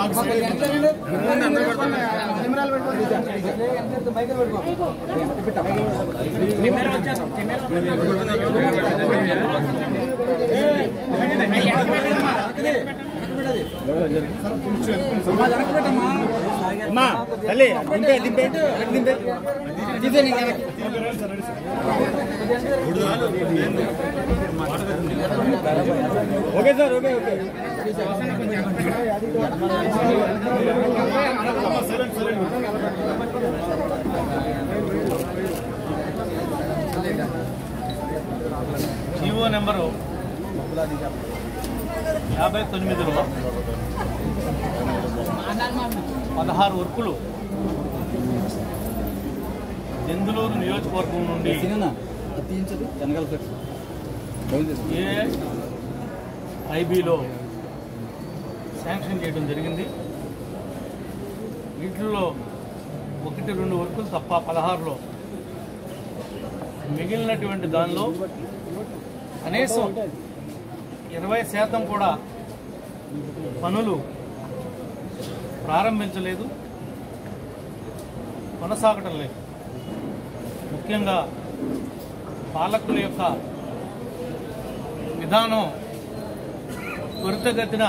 అమ్మా తల్లి దింపే దింపే దింపే దింపే నీకు వెనక్కి. Okay sir okay okay GO number యాభై తొమ్మిదిలో పదహారు వర్కులు దెందులూరు నియోజకవర్గం నుండి సినిమా తీయించదు వెనకాల ఫ్లెక్స్ ఏ ఐబీలో శాంక్షన్ చేయడం జరిగింది వీటిల్లో ఒకటి రెండు వర్కులు తప్ప పదహారులో మిగిలినటువంటి దానిలో కనీసం ఇరవై శాతం కూడా పనులు ప్రారంభించలేదు కొనసాగటం లేదు ముఖ్యంగా పాలకుల యొక్క విధానం త్వరితగతిన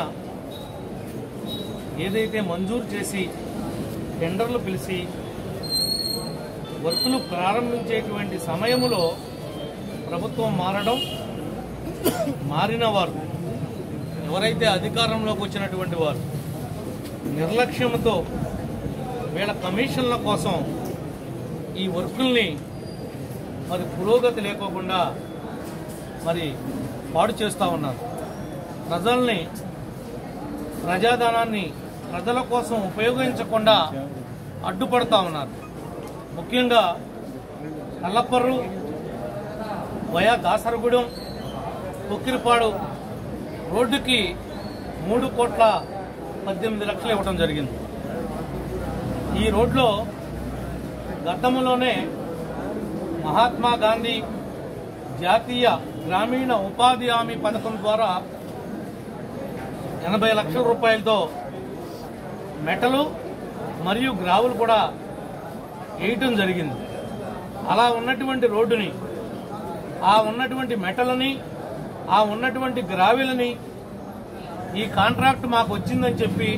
ఏదైతే మంజూరు చేసి టెండర్లు పిలిచి వర్కులు ప్రారంభించేటువంటి సమయములో ప్రభుత్వం మారడం మారిన వారు ఎవరైతే అధికారంలోకి వచ్చినటువంటి వారు నిర్లక్ష్యంతో వీళ్ళ కమిషన్ల కోసం ఈ వర్కుల్ని మరి పురోగతి లేకోకుండా మరి పాడు చేస్తూ ఉన్నారు ప్రజల్ని ప్రజాధనాన్ని ప్రజల కోసం ఉపయోగించకుండా అడ్డుపడతా ఉన్నారు ముఖ్యంగా కల్లప్పర్రు వయా దాసరగూడెం కొక్కిరిపాడు రోడ్డుకి మూడు కోట్ల పద్దెనిమిది లక్షలు ఇవ్వడం జరిగింది ఈ రోడ్లో గతంలోనే మహాత్మా గాంధీ జాతీయ గ్రామీణ ఉపాధి హామీ పథకం ద్వారా ఎనభై లక్షల రూపాయలతో మెటలు మరియు గ్రావులు కూడా వేయటం జరిగింది అలా ఉన్నటువంటి రోడ్డుని ఆ ఉన్నటువంటి మెటలని ఆ ఉన్నటువంటి గ్రావిలని ఈ కాంట్రాక్ట్ మాకు వచ్చిందని చెప్పి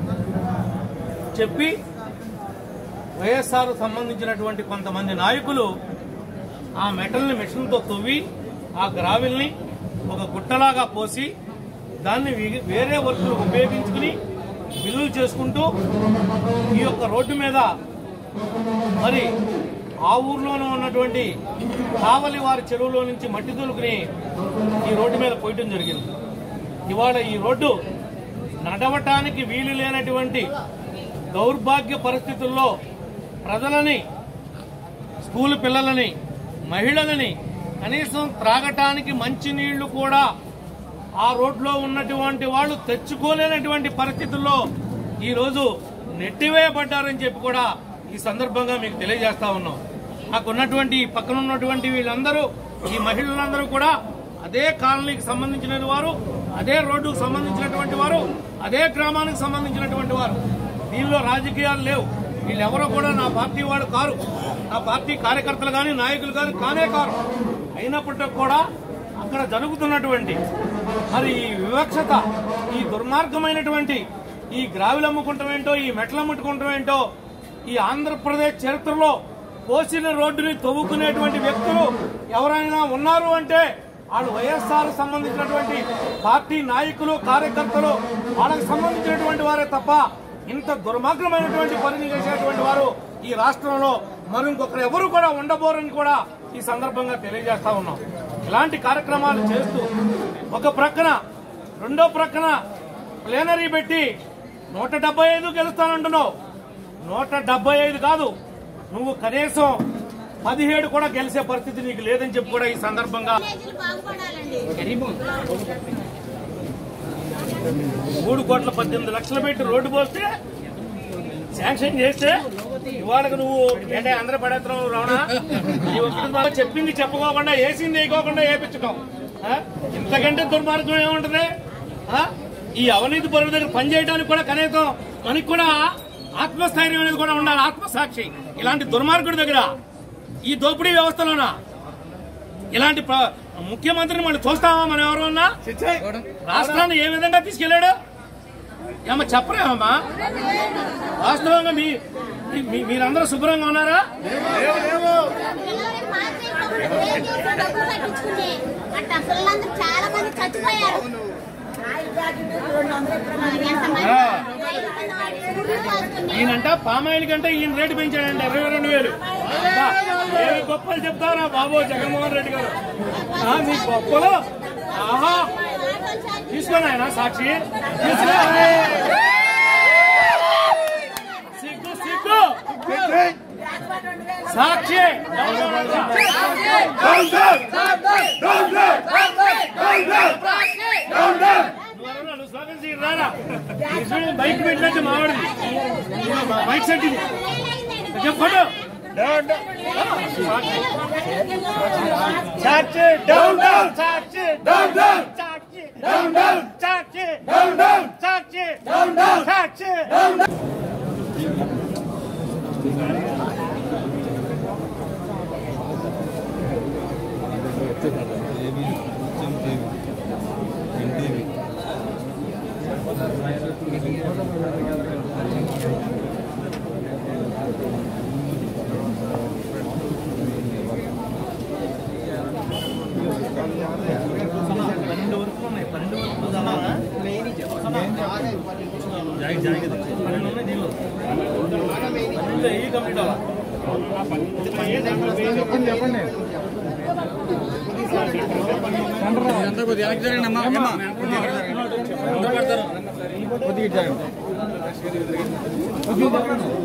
చెప్పి వైఎస్ఆర్ సంబంధించినటువంటి కొంతమంది నాయకులు ఆ మెటల్ని మిషన్తో తవ్వి ఆ గ్రావిల్ని ఒక గుట్టలాగా పోసి దాన్ని వి- వేరే వర్కులు ఉపయోగించుకుని బిల్లులు చేసుకుంటూ ఈ యొక్క రోడ్డు మీద మరి ఆ ఊర్లోనే ఉన్నటువంటి కావలి వారి చెరువులో నుంచి మట్టి తొలుకుని ఈ రోడ్డు మీద పోయటం జరిగింది ఇవాళ ఈ రోడ్డు నడవటానికి వీలు లేనటువంటి దౌర్భాగ్య పరిస్థితుల్లో ప్రజలని స్కూల్ పిల్లలని మహిళలని కనీసం త్రాగటానికి మంచి నీళ్లు కూడా ఆ రోడ్లో ఉన్నటువంటి వాళ్ళు తెచ్చుకోలేనటువంటి పరిస్థితుల్లో ఈ రోజు నెట్టివేయబడ్డారని చెప్పి కూడా ఈ సందర్భంగా మీకు తెలియజేస్తా ఉన్నాం నాకు ఉన్నటువంటి ఈ పక్కన ఉన్నటువంటి వీళ్ళందరూ ఈ మహిళలందరూ కూడా అదే కాలనీకి సంబంధించిన వారు అదే రోడ్డుకు సంబంధించినటువంటి వారు అదే గ్రామానికి సంబంధించినటువంటి వారు దీనిలో రాజకీయాలు లేవు వీళ్ళెవరో కూడా నా పార్టీ వాడు కారు నా పార్టీ కార్యకర్తలు కానీ నాయకులు కానీ కానే కారు అయినప్పటికీ కూడా అక్కడ జరుగుతున్నటువంటి మరి ఈ వివక్షత ఈ దుర్మార్గమైనటువంటి ఈ గ్రావిలు అమ్ముకుంటాం ఏంటో ఈ మెట్లు అమ్ముకుంటాం ఏంటో ఈ ఆంధ్రప్రదేశ్ చరిత్రలో కోసిన రోడ్డుని తవ్వుకునేటువంటి వ్యక్తులు ఎవరైనా ఉన్నారు అంటే వాళ్ళు వైఎస్ఆర్ సంబంధించినటువంటి పార్టీ నాయకులు కార్యకర్తలు వాళ్ళకి సంబంధించినటువంటి వారే తప్ప ఇంత దుర్మార్గమైనటువంటి పనిని చేసేటువంటి వారు ఈ రాష్ట్రంలో మరి ఇంకొకరు ఎవరు కూడా ఉండబోరని కూడా ఈ సందర్భంగా తెలియజేస్తా ఉన్నాం ఇలాంటి కార్యక్రమాలు చేస్తూ ఒక ప్రక్కన రెండో ప్రక్కన ప్లేనరీ పెట్టి నూట డెబ్బై ఐదు గెలుస్తానంటున్నావు నూట డెబ్బై ఐదు కాదు నువ్వు కనీసం పదిహేడు కూడా గెలిచే పరిస్థితి నీకు లేదని చెప్పి కూడా ఈ సందర్భంగా విలేజ్లు బాగుపడాలండి మూడు కోట్ల పద్దెనిమిది లక్షలు పెట్టి రోడ్డు పోస్తే శాంక్షన్ చేస్తే ఇవాళకు నువ్వు ఏంటే అందరూ పడేస్తున్నావు రావణా ఈ ఒక్కటి మాకు చెప్పింది చెప్పుకోకుండా వేసింది వేయకోకుండా వేయించడం ఆ? ఇంతకంటే దుర్మార్గం ఏముంటది ఆ? ఈ అవినీతి పరుల దగ్గర పనిచేయడానికి కూడా కనీసం మనకి కూడా ఆత్మస్థైర్యం అనేది కూడా ఉండాలి ఆత్మసాక్షి ఇలాంటి దుర్మార్గుడి దగ్గర ఈ దోపిడీ వ్యవస్థలోన ఇలాంటి ప్ర- ముఖ్యమంత్రిని మనం చూస్తామా మనం ఎవరన్నా రాష్ట్రాన్ని ఏ విధంగా తీసుకెళ్లాడు ఏమో చెప్పరేమమ్మా వాస్తవంగా మీ మీ- మీరందరూ శుభ్రంగా ఉన్నారా అట్లా పిల్లలందరూ చాలా మంది చచ్చిపోయారు ఎంతమంది రైలు కింద వాడి ఊరికి పోతుంది. ఈయనంట పామాయిల్ కంటే ఈయన రేటు పెంచాడంట ఇరవై రెండు వేలు అబ్బా, ఏమి గొప్పలు చెప్తారా బాబు జగన్మోహన్ రెడ్డి గారు ఆ, మీ గొప్పలు ఆహా తీసుకోండి ఆయన సాక్షి తీసుకో. సిగ్గు సిగ్గు సాక్షి నువ్వెవరన్నా? నువ్వు స్లోగన్ చేయి, రారా. నిజమే, బైక్ పెట్టినట్టు మావాడిది మా బైక్ సెట్ ఇది చెప్పండు Sakshi down down Sakshi down down Sakshi down down Sakshi down down Sakshi down down Sakshi పన్నెండు వరకు ఉన్నాయి పన్నెండు వరకు చదవాలా? పన్నెండు ఉన్నాయి దీనిలో. పన్నెండులో ఏ కంప్లీట్ అవ్వాలా? ఇదంతా కొద్దిగా వెనక్కి జరగండి అమ్మా అమ్మా కొద్దిగా వెనక్కి జరగండి. కొద్దిగా ఇటు జరగండి. కొద్దిగా ఇటు జరగండి.